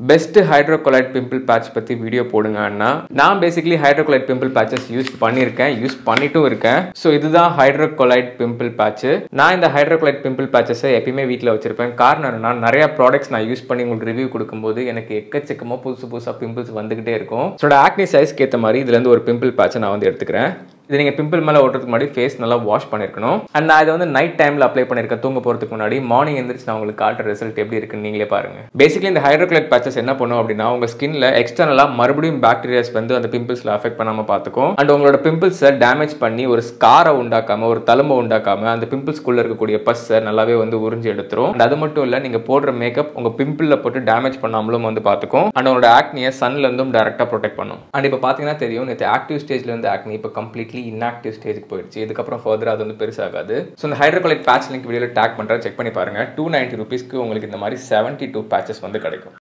best hydrocolloid pimple patch பற்றி video போடுங்க அண்ணா நான் basically hydrocolloid pimple patches use பண்ணியிருக்கேன் யூஸ் பண்ணிட்டும் இருக்கேன் ஸோ இதுதான் ஹைட்ரோகொலைட் பிம்பிள் பேட்ச் நான் இந்த ஹைட்ரோகொலைட் பிம்பிள் பேட்சஸை எப்பயுமே வீட்டில் வச்சிருப்பேன் காரணம் என்னன்னா நிறைய ப்ராடக்ட்ஸ் நான் யூஸ் பண்ணி உங்களுக்கு ரிவ்யூ கொடுக்கும்போது எனக்கு எக்கச்சக்கமாக புதுசு புதுசாக பிம்பிள்ஸ் வந்துகிட்டே இருக்கும் ஸோ ஆக்னி சைஸ்க்கு ஏற்ற மாதிரி இதுலேருந்து ஒரு பிம்பிள் பேட்சை நான் வந்து எடுத்துக்கிறேன் இது நீங்கள் பிம்பிள் மேலே ஓட்டுறதுக்கு முன்னாடி ஃபேஸ் நல்லா வாஷ் பண்ணியிருக்கணும் அண்ட் நான் இதை வந்து நைட் டைமில் அப்ளை பண்ணியிருக்கேன் தூங்க போகிறதுக்கு முன்னாடி மார்னிங் எந்திரிச்சு நான் உங்களுக்கு காட்டுற ரிசல்ட் எப்படி இருக்குன்னு நீங்களே பாருங்க பேசிக்கலி இந்த ஹைட்ரோக்ளைட் பேச்சஸ் என்ன பண்ணும் அப்படின்னா உங்கள் ஸ்கின்ல எக்ஸ்டர்னலாக மறுபடியும் பாக்டீரியாஸ் வந்து அந்த பிம்பிள்ஸில் அஃபெக்ட் பண்ணாமல் பார்த்துக்கும் அண்ட் உங்களோட பிம்பிள்ஸை டேமேஜ் பண்ணி ஒரு ஸ்காரை உண்டாக்காம ஒரு தழும்பை உண்டாக்காம அந்த பிம்பிள்ஸ்குள்ளே இருக்கக்கூடிய பஸ்ஸை நல்லாவே வந்து உறிஞ்சி எடுத்துரும் அண்ட் அது மட்டும் இல்லை நீங்கள் போடுற மேக்கப் உங்கள் பிம்பிளில் போட்டு டேமேஜ் பண்ணாமலும் வந்து பார்த்துக்கும் அண்ட் உங்களோட ஆக்னியை சன்ல இருந்தும் டேரெக்டாக ப்ரொடெக்ட் பண்ணும் அண்ட் இப்போ பார்த்தீங்கன்னா தெரியும் நேற்று ஆக்டிவ் ஸ்டேஜ்ல இருந்து ஆக்னி இப்போ கம்ப்ளீட்லி இன்ஆக்டிவ் ஸ்டேஜுக்கு போயிடுச்சு இதுக்கப்புறம் ஃபர்தர் அது வந்து பெருசாகாது ஸோ இந்த ஹைட்ரோகலைட் பேட்ச் லிங்க் வீடியோவில் டேக் பண்ணுறேன் செக் பண்ணி பாருங்க டூ நைன்ட்டி ருபீஸ்க்கு உங்களுக்கு இந்த மாதிரி செவன்ட்டி டூ பேச்சஸ் வந்து கிடைக்கும்